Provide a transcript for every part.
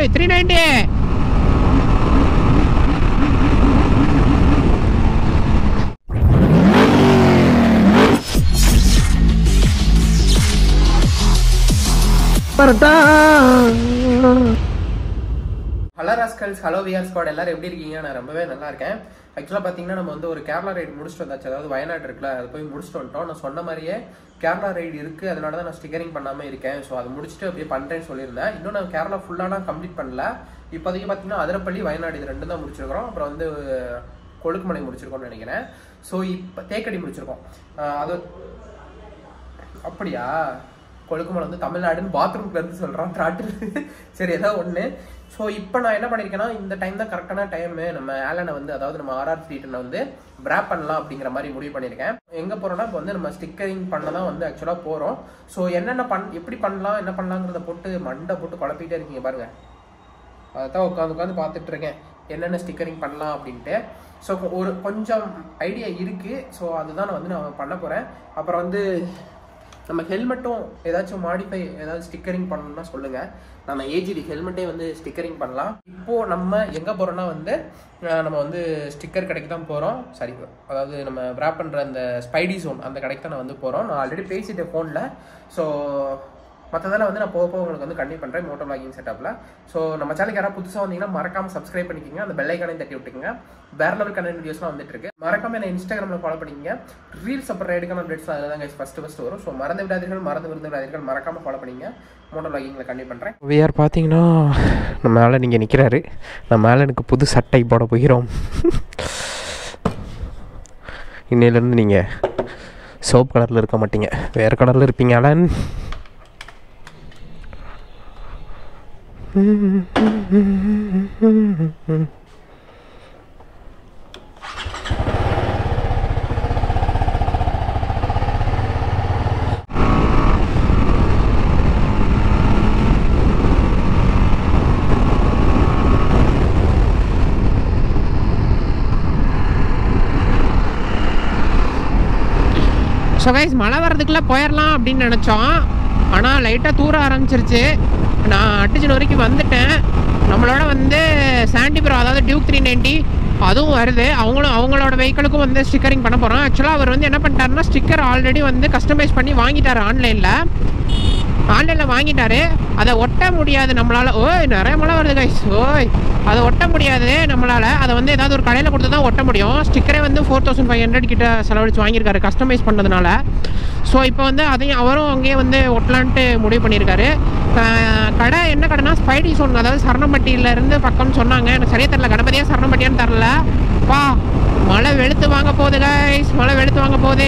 ஓய் three ninety hello rascals hello VR squad எல்லாரும் எப்படி இருக்கீங்க நான் ரொம்பவே நல்லா இருக்கேன் ஆக்சுவலாக பார்த்தீங்கன்னா நம்ம வந்து ஒரு கேரளா ரைடு முடிச்சுட்டு வந்தாச்சு அதாவது வயநாடு இருக்குல்ல அது போய் முடிச்சுட்டு வந்துட்டோம் நான் சொன்ன மாதிரியே கேரளா ரைடு இருக்கு அதனால தான் நான் ஸ்டிக்கரிங் பண்ணாமல் இருக்கேன் ஸோ அதை முடிச்சுட்டு அப்படியே பண்ணுறேன்னு சொல்லியிருந்தேன் இன்னும் நான் கேரளா ஃபுல்லாலாம் கம்ப்ளீட் பண்ணல இப்போதைக்கு பார்த்தீங்கன்னா அதிரப்பள்ளி வயநாடு இது ரெண்டும் தான் முடிச்சிருக்கிறோம் அப்புறம் வந்து கொழுக்குமலை முடிச்சிருக்கோம்னு நினைக்கிறேன் ஸோ இப்போ தேக்கடி முடிச்சிருக்கோம் அஹ் அது அப்படியா கொழுக்குமலை வந்து தமிழ்நாடுன்னு பாத்ரூம்ல இருந்து சொல்றான் ட்ராட்டில் சரி ஏதோ ஒண்ணு ஸோ இப்போ நான் என்ன பண்ணியிருக்கேன்னா இந்த டைம் தான் கரெக்டான டைம் நம்ம ஆலனை வந்து அதாவது நம்ம ஆர்ஆர் ஸ்ட்ரீட்டனை வந்து பிராப் பண்ணலாம் அப்படிங்கிற மாதிரி முடிவு பண்ணியிருக்கேன் எங்க போறோம்னா இப்போ வந்து நம்ம ஸ்டிக்கரிங் பண்ண தான் வந்து ஆக்சுவலாக போறோம் ஸோ என்னென்ன பண் எப்படி பண்ணலாம் என்ன பண்ணலாங்கிறத போட்டு மண்டை போட்டு குழப்பிட்டே இருக்கீங்க பாருங்க அதான் உட்காந்து உட்காந்து பார்த்துட்டு இருக்கேன் என்னென்ன ஸ்டிக்கரிங் பண்ணலாம் அப்படின்ட்டு ஸோ ஒரு கொஞ்சம் ஐடியா இருக்கு ஸோ அதுதான் நான் வந்து நான் பண்ண போறேன் அப்புறம் வந்து நம்ம ஹெல்மெட்டும் ஏதாச்சும் மாடிஃபை ஏதாவது ஸ்டிக்கரிங் பண்ணணும்னா சொல்லுங்க நம்ம ஏஜிடி ஹெல்மெட்டே வந்து ஸ்டிக்கரிங் பண்ணலாம் இப்போ நம்ம எங்க போறோம்னா வந்து அஹ், நம்ம வந்து ஸ்டிக்கர் கடைக்கு தான் போறோம் சரி அதாவது நம்ம wrap பண்ற அந்த ஸ்பைடி ஜோன் அந்த கடைக்கு தான் நான் வந்து போறோம் நான் ஆல்ரெடி பேசிட்டேன் ஃபோனில் ஸோ மற்றதெல்லாம் வந்து நான் போக போக உங்களுக்கு வந்து கண்டிப்பாக பண்ணுறேன் மோட்டோ லாகிங் செட்டப்பில் ஸோ நம்ம சேனலுக்கு யாராவது புதுசாக வந்தீங்கன்னா மறக்காம சப்ஸ்கிரைப் பண்ணிக்கோங்க அந்த பெல் ஐக்கானையும் தட்டி விட்டுக்கோங்க வேற லெவல் கண்டென்ட் வீடியோஸ்லாம் வந்துட்டு இருக்கு மறக்காம என்ன இன்ஸ்டாகிராமில் ஃபாலோ பண்ணிக்கங்க ரீல்ஸ் அப்புறம் ரைடுக்கான அப்டேட்ஸ் அதில் தான் ஃபஸ்ட்டு ஃபஸ்ட்டு வரும் ஸோ மறந்து விடாதீர்கள் மறந்து விருந்து விடாதீர்கள் மறக்காம ஃபாலோ பண்ணிங்க மோட்டோ லாகிங்கில் கண்டிப்பாக பண்ணுறேன் விஆர் பார்த்தீங்கன்னா நம்ம மேலே நீங்கள் நிற்கிறாரு நம்ம மேலே எனக்கு புது சட்டை போட போகிறோம் இன்னையிலேருந்து நீங்கள் சோப் கலரில் இருக்க மாட்டீங்க வேறு கலரில் இருப்பீங்க அலன் ஸோ கைஸ் மழை வர்றதுக்குள்ளே போயிடலாம் அப்படின்னு நினச்சோம் ஆனால் லைட்டாக தூர ஆரம்பிச்சிருச்சு நான் அட்டிஜன் வரைக்கும் வந்துட்டேன் நம்மளோட வந்து சாண்டிபுரம் அதாவது டியூக் த்ரீ நைன்ட்டி அதுவும் வருது அவங்களும் அவங்களோட வெஹிக்கிளுக்கும் வந்து ஸ்டிக்கரிங் பண்ண போகிறோம் ஆக்சுவலாக அவர் வந்து என்ன பண்ணிட்டாருன்னா ஸ்டிக்கர் ஆல்ரெடி வந்து கஸ்டமைஸ் பண்ணி வாங்கிட்டார் ஆன்லைனில் ஆன்லைனில் வாங்கிட்டாரு அதை ஒட்ட முடியாது நம்மளால் ஓய் நிறைய மழை வருது கைஸ் ஓய் அதை ஒட்ட முடியாது நம்மளால் அதை வந்து ஏதாவது ஒரு கடையில் கொடுத்து தான் ஒட்ட முடியும் ஸ்டிக்கரே வந்து ஃபோர் தௌசண்ட் ஃபைவ் ஹண்ட்ரட் கிட்ட செலவழிச்சு வாங்கியிருக்காரு கஸ்டமைஸ் பண்ணதுனால ஸோ இப்போ வந்து அதையும் அவரும் அங்கேயே வந்து ஒட்டலான்ட்டு முடிவு பண்ணியிருக்காரு க- கடை என்ன கடைனா ஸ்பைடி சோன் அதாவது சரணம்பட்டியில இருந்து பக்கம்னு சொன்னாங்க எனக்கு சரியா தெரில கணபதியா சரணம்பட்டியான்னு தெரில வா மழை வெளுத்து வாங்க போகுது கைஸ் மழை வெளுத்து வாங்க போகுது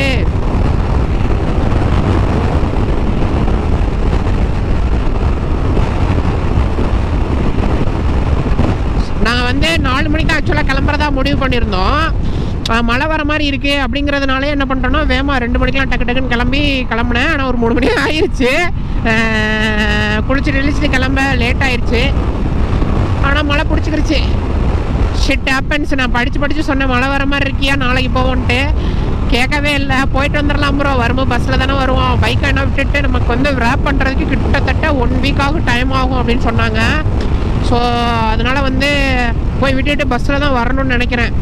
நாங்கள் வந்து நாலு மணிக்கு ஆக்சுவலாக கிளம்புறதா முடிவு பண்ணியிருந்தோம் ஆஹ் மழை வர மாதிரி இருக்குது அப்படிங்கிறதுனாலே என்ன பண்ணுறோன்னா வேமா ரெண்டு மணிக்கெலாம் டக்கு டக்குன்னு கிளம்பி கிளம்புனேன் ஆனால் ஒரு மூணு மணி ஆயிடுச்சு ஆஹ் குளிச்சு இழிச்சிட்டு கிளம்ப லேட் ஆயிடுச்சு ஆனால் மழை பிடிச்சிக்கிருச்சு ஷிட் ஹேப்பன்ஸ் நான் படித்து படித்து சொன்னேன் மழை வர மாதிரி இருக்கியா நாளைக்கு போவோன்ட்டு கேட்கவே இல்லை போயிட்டு வந்துடலாம் ப்ரோ வரும்போது பஸ்ஸில் தானே வருவோம் பைக்கை என்ன விட்டுட்டு நமக்கு வந்து ரேப் பண்ணுறதுக்கு கிட்டத்தட்ட ஒன் வீக் ஆகும் டைம் ஆகும் அப்படின்னு சொன்னாங்க ஸோ அதனால் வந்து போய் விட்டுட்டு பஸ்ஸில் தான் வரணும்னு நினைக்கிறேன்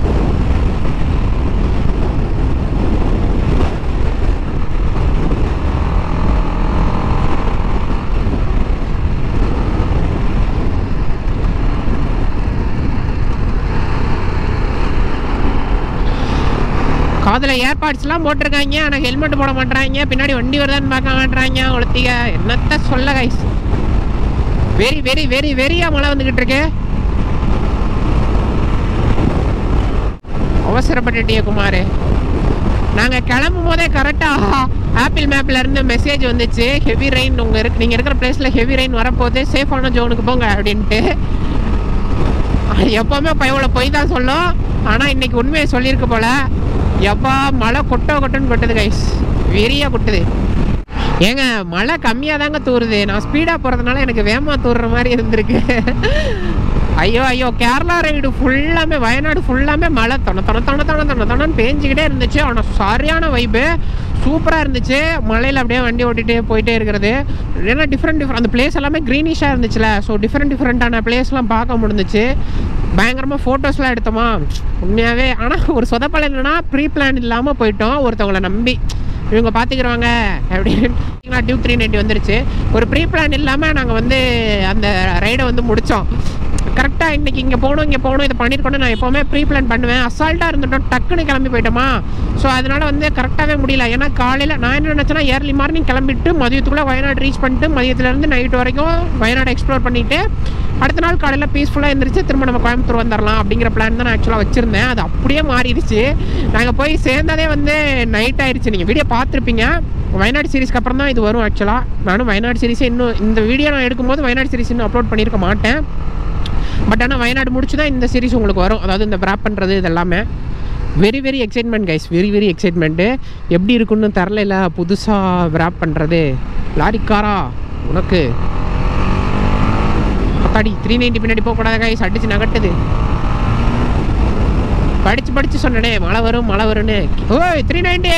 காதில் ஏர்பாட்ஸ்லாம் போட்டிருக்காங்க ஆனால் ஹெல்மெட் போட மாட்றாங்க பின்னாடி வண்டி வருதான்னு பார்க்க மாட்றாங்க ஒழுத்திக என்னத்த சொல்ல கைஸ் வெரி வெரி வெரி வெரியா மழை வந்துக்கிட்டு இருக்கு அவசரப்பட்டுட்டிய குமார் நாங்கள் கிளம்பும் போதே கரெக்டாக ஆப்பிள் மேப்ல இருந்து மெசேஜ் வந்துச்சு ஹெவி ரெயின் உங்கள் இருக்கு நீங்கள் இருக்கிற பிளேஸில் ஹெவி ரெயின் வரப்போகுது சேஃபான ஜோனுக்கு போங்க அப்படின்ட்டு அது எப்பவுமே பயவுல போய் தான் சொல்லும் ஆனால் இன்னைக்கு உண்மையை சொல்லியிருக்கு போல எப்பா மழை கொட்டோ கொட்டோன்னு கொட்டுது கைஸ் வெறியா கொட்டுது ஏங்க மழை கம்மியாக தாங்க தூறுது நான் ஸ்பீடாக போகிறதுனால எனக்கு வேகமாக தூறுற மாதிரி இருந்திருக்கு ஐயோ ஐயோ கேரளா ரைடு ஃபுல்லாமே வயநாடு ஃபுல்லாமே மழை தொண தொண தொண தொண தொண தொணன்னு பேஞ்சிக்கிட்டே இருந்துச்சு ஆனால் சரியான வைப்பு சூப்பராக இருந்துச்சு மலையில் அப்படியே வண்டி ஓட்டிகிட்டே போயிட்டே இருக்கிறது ஏன்னா டிஃப்ரெண்ட் டிஃப்ரெண்ட் அந்த பிளேஸ் எல்லாமே க்ரீனிஷாக இருந்துச்சுல ஸோ டிஃப்ரெண்ட் டிஃப்ரெண்ட்டான பிளேஸ்லாம் பார்க்க முடிஞ்சிச்சு பயங்கரமாக ஃபோட்டோஸ்லாம் எடுத்தோமா உண்மையாகவே ஆனால் ஒரு சொதப்பல் என்னன்னா ப்ரீ பிளான் இல்லாமல் போயிட்டோம் ஒருத்தவங்கள நம்பி இவங்க பார்த்துக்கிறவாங்க அப்படின்னு டியூப் த்ரீ நைன்ட்டி வந்துருச்சு ஒரு ப்ரீ பிளான் இல்லாமல் நாங்கள் வந்து அந்த ரைடை வந்து முடித்தோம் கரெக்டாக இன்னைக்கு இங்கே போகணும் இங்கே போகணும் இதை பண்ணியிருக்கணும் நான் எப்போவுமே ப்ரீ பிளான் பண்ணுவேன் அசால்ட்டாக இருந்துட்டோம் டக்குன்னு கிளம்பி போயிட்டோமா ஸோ அதனால் வந்து கரெக்டாகவே முடியல ஏன்னா காலையில் நான் என்ன நினச்சேன்னா ஏர்லி மார்னிங் கிளம்பிட்டு மதியத்துக்குள்ளே வயநாடு ரீச் பண்ணிட்டு மதியத்துலேருந்து நைட் வரைக்கும் வயநாடு எக்ஸ்ப்ளோர் பண்ணிவிட்டு அடுத்த நாள் காலையில் பீஸ்ஃபுல்லாக எழுந்திரிச்சு திரும்ப நம்ம கோயம்புத்தூர் வந்துடலாம் அப்படிங்கிற பிளான் தான் நான் ஆக்சுவலாக வச்சுருந்தேன் அது அப்படியே மாறிடுச்சு நாங்கள் போய் சேர்ந்ததே வந்து நைட் ஆயிடுச்சு நீங்கள் வீடியோ பார்த்துருப்பீங்க வயநாடு சீரிஸ்க்கு அப்புறம் தான் இது வரும் ஆக்சுவலாக நானும் வயநாடு சீரிஸை இன்னும் இந்த வீடியோ நான் எடுக்கும்போது வயநாடு சீரிஸ் இன்னும் அப்லோட் பண்ணியிருக்க மாட்டேன் பட் ஆனால் வயநாடு முடிச்சு தான் இந்த சீரிஸ் உங்களுக்கு வரும் அதாவது இந்த ப்ராப் பண்ணுறது இது எல்லாமே very very excitement guys very very excitement எப்படி இருக்குன்னு தெரில புதுசாக வ்ராப் பண்ணுறது லாரிக்காரா உனக்கு அத்தாடி த்ரீ நைன்ட்டி பின்னாடி போகக்கூடாது கைஸ் அடிச்சு நகட்டுது படிச்சு படிச்சு சொன்னனே மழை வரும் மழை வரும்னு ஓய் த்ரீ நைன்ட்டி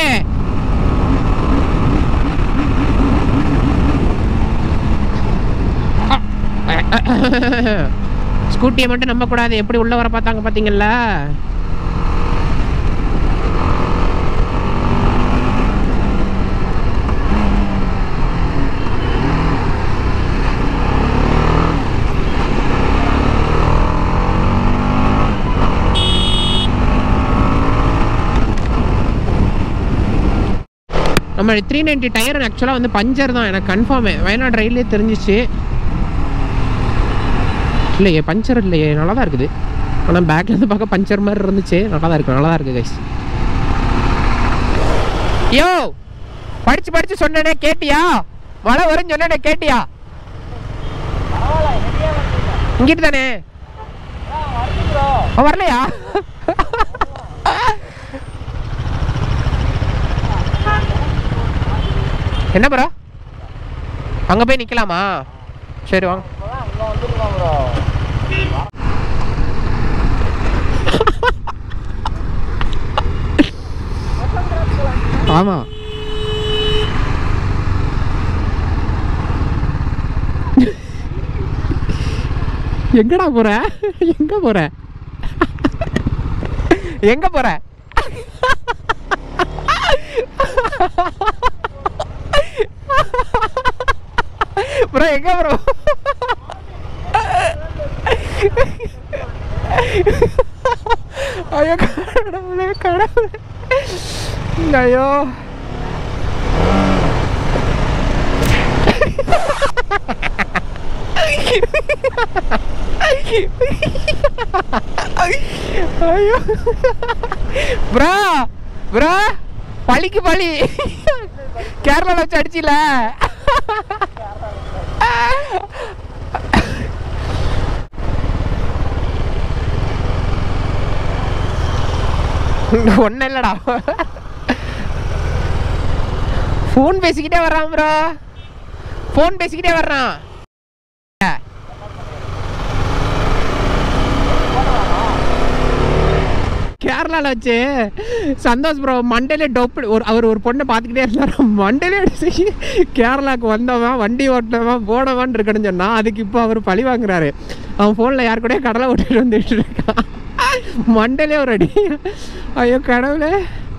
ஸ்கூட்டியை மட்டும் நம்பக்கூடாது எப்படி உள்ள வர பார்த்தாங்க பார்த்தீங்களா நம்ம த்ரீ நைன்ட்டி டயர் ஆக்சுவலாக வந்து பஞ்சர் தான் எனக்கு கன்ஃபார்மே வயநாடு ரயிலே தெரிஞ்சிச்சு இல்லையே பஞ்சர் இல்லையே நல்லா தான் இருக்குது ஆனால் பேக்லேருந்து பார்க்க பஞ்சர் மாதிரி இருந்துச்சு நல்லா தான் இருக்கு நல்லா தான் இருக்குது கைஸ் யோ படிச்சு படிச்சு சொன்னேனே கேட்டியா மழை வரும்னு சொன்னேனே கேட்டியா இங்கிட்டு தானே அவன் வரலையா என்ன ப்ரோ அங்கே போய் நிற்கலாமா சரி வாங்க ஆமாம் எங்கடா போற எங்க போற எங்க போற ப்ரோ எங்க ப்ரோ ஐயோ கடவுளே கடவுளே ஐயோ ஐயோ ப்ரா ப்ரா பழிக்கு பழி கேரளாவில் வச்சு அடிச்சில ஒன்றும் இல்லைடா ஃபோன் பேசிக்கிட்டே வர்றான் ப்ரோ ஃபோன் பேசிக்கிட்டே வர்றான் கேரளாவில் வச்சு சந்தோஷ் ப்ரோ மண்டேலே டொப்பு ஒரு அவர் ஒரு பொண்ணை பார்த்துக்கிட்டே இருந்தார் மண்டேலே அடிச்சு கேரளாவுக்கு வந்தவன் வண்டி ஓட்டினவன் போனவன் இருக்கணும்னு சொன்னால் அதுக்கு இப்போ அவர் பழி வாங்குறாரு அவன் ஃபோனில் யார் கூடயே கடலை ஓட்டிட்டு வந்துட்டு இருக்கான் மண்டலே ஒரு அடி ஐயோ கடவுளே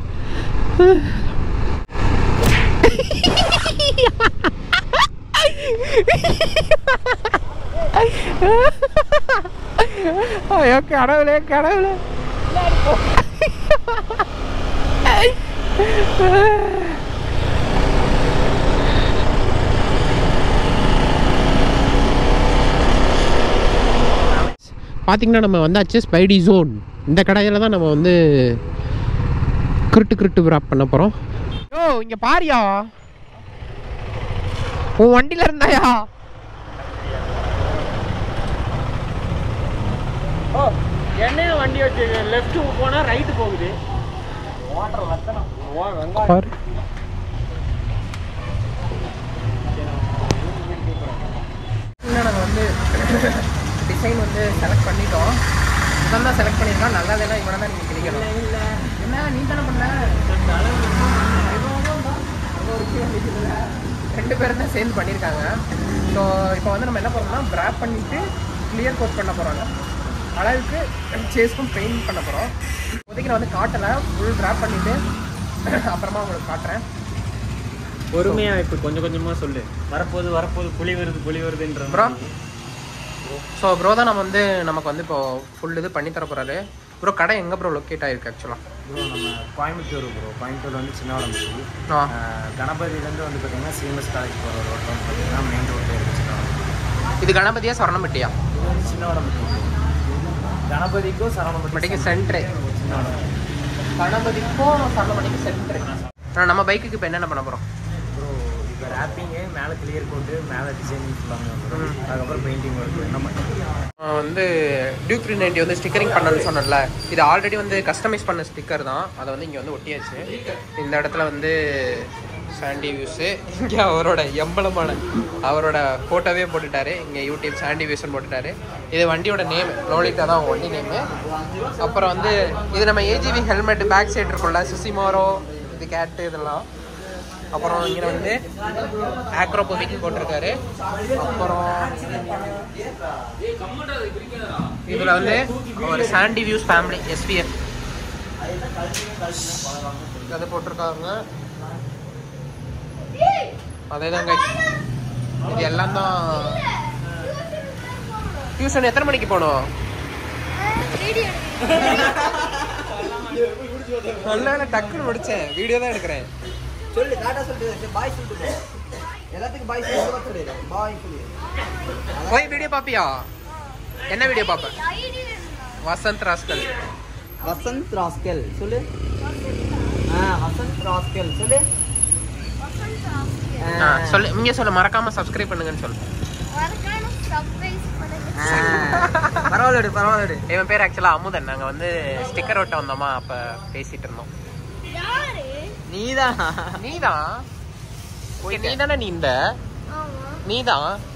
ஐயோ கடவுளே கடவுளே பார்த்தீங்கன்னா நம்ம வந்தாச்சு ஸ்பைடி ஜோன் இந்த கடையில் தான் நம்ம வந்து கிருட்டு கிருட்டு விராப் பண்ண போகிறோம் யோ இங்கே பாரியா உன் வண்டியில் இருந்தாயா என்னையும் வண்டி வச்சு லெஃப்ட் போனா ரைட்டு போகுது பாரு நாங்கள் வந்து டிசைன் வந்து செலக்ட் பண்ணிட்டோம் இவன் தான் செலக்ட் பண்ணியிருக்கான் நல்லதெல்லாம் இவனை தான் நீங்கள் கிடைக்கணும் என்ன நீ தானே பண்ண ரெண்டு பேரும் தான் சேர்ந்து பண்ணியிருக்காங்க ஸோ இப்போ வந்து நம்ம என்ன பண்ணோம்னா ப்ராப் பண்ணிட்டு கிளியர் கோட் பண்ண போகிறாங்க அளவுக்கு சேஸ்க்கும் பெயிண்ட் பண்ண போகிறோம் இப்போதைக்கு நான் வந்து காட்டலை ஃபுல் ட்ராப் பண்ணிவிட்டு அப்புறமா உங்களுக்கு காட்டுறேன் பொறுமையா இப்ப கொஞ்சம் கொஞ்சமா சொல்லு வரப்போது வரப்போது புலி வருது புலி வருதுன்ற ப்ரோ ஸோ ப்ரோ தான் நம்ம வந்து நமக்கு வந்து இப்போ ஃபுல் இது பண்ணி தர போகிறாரு ப்ரோ கடை எங்கே ப்ரோ லொக்கேட் ஆகிருக்கு ஆக்சுவலாக ப்ரோ நம்ம கோயம்புத்தூர் ப்ரோ கோயம்புத்தூர் வந்து சின்ன உடம்பு ஆ கணபதியிலேருந்து வந்து பார்த்தீங்கன்னா சிஎம்எஸ் காலேஜ் போகிற ரோட்டில் வந்து பார்த்தீங்கன்னா மெயின் ரோட்டில் இருக்குது சின்ன உடம்பு இது கணபதியா சரணம்பட்டியா இது வந்து சின்ன உடம்பு கணபதிக்கும் சரவணப்பட்டி பட்டிக்கு சென்ட்ரு சின்ன உடம்பு கணபதிக்கும் சரணம்பட்டிக்கு சென்ட்ரு நம்ம பைக்குக்கு இப்போ என்னென்ன பண்ண போகிறோம் ப்ரோ இப்போ ரேப்பிங்கு மேலே கிளியர் கோட்டு மேலே டிசைனிங் ஃபுல்லாக வந்துடும் அதுக்கப்புறம் பெயிண்டிங் ஒர்க் என்ன பண்ணுறோம் வந்து டியூக் த்ரீ நைன்ட்டி வந்து ஸ்டிக்கரிங் பண்ணணும்னு சொன்னேன்ல இது ஆல்ரெடி வந்து கஸ்டமைஸ் பண்ண ஸ்டிக்கர் தான் அதை வந்து இங்கே வந்து ஒட்டியாச்சு இந்த இடத்துல வந்து சாண்டி வியூஸு இங்கே அவரோட எம்பளமான அவரோட ஃபோட்டோவே போட்டுட்டாரு இங்கே யூடியூப் சாண்டி வியூஸ்னு போட்டுட்டாரு இது வண்டியோட நேம் லோலிட்டா தான் வண்டி நேமு அப்புறம் வந்து இது நம்ம ஏஜிவி ஹெல்மெட் பேக் சைடு இருக்கும்ல சுசிமோரோ இது கேட்டு இதெல்லாம் அப்புறம் இங்கே வந்து ஆக்ரோபோவிக் போட்டிருக்காரு அப்புறம் இதுல வந்து ஒரு சாண்டி வியூஸ் ஃபேமிலி எஸ்பிஎஃப் அது போட்டிருக்காங்க அதேதான் guys. இது எல்லாம் தான் டியூஷன் எத்தனை மணிக்கு போகணும் நல்ல டக்குன்னு முடிச்சேன் வீடியோ தான் எடுக்கிறேன் சொல்லு டாடா சொல்லிட்டு பாய் சொல்லிட்டு போ. எல்லாத்துக்கும் பாய் சொல்லிட்டு சொல்லு பாய் சொல்லு போய் வீடியோ பாப்பியா என்ன வீடியோ பார்ப்ப வசந்த் ராஸ்கல் வசந்த் ராஸ்கல் சொல்லு ஆ வசந்த் ராஸ்கல் சொல்லு ஆ, சொல்லு இங்க சொல்லு மறக்காம சப்ஸ்கிரைப் பண்ணுங்கன்னு சொல்லு ஆ, பரவாயில்லடு பரவாயில்லடு இவன் பேர் ஆக்சுவலா அமுதன் நாங்க வந்து ஸ்டிக்கர் ஒட்ட வந்தோமா அப்ப பேசிட்டு இருந்தோம் நீதான் நீதான் ஓகே நீ தானே நீ இந்த நீதான்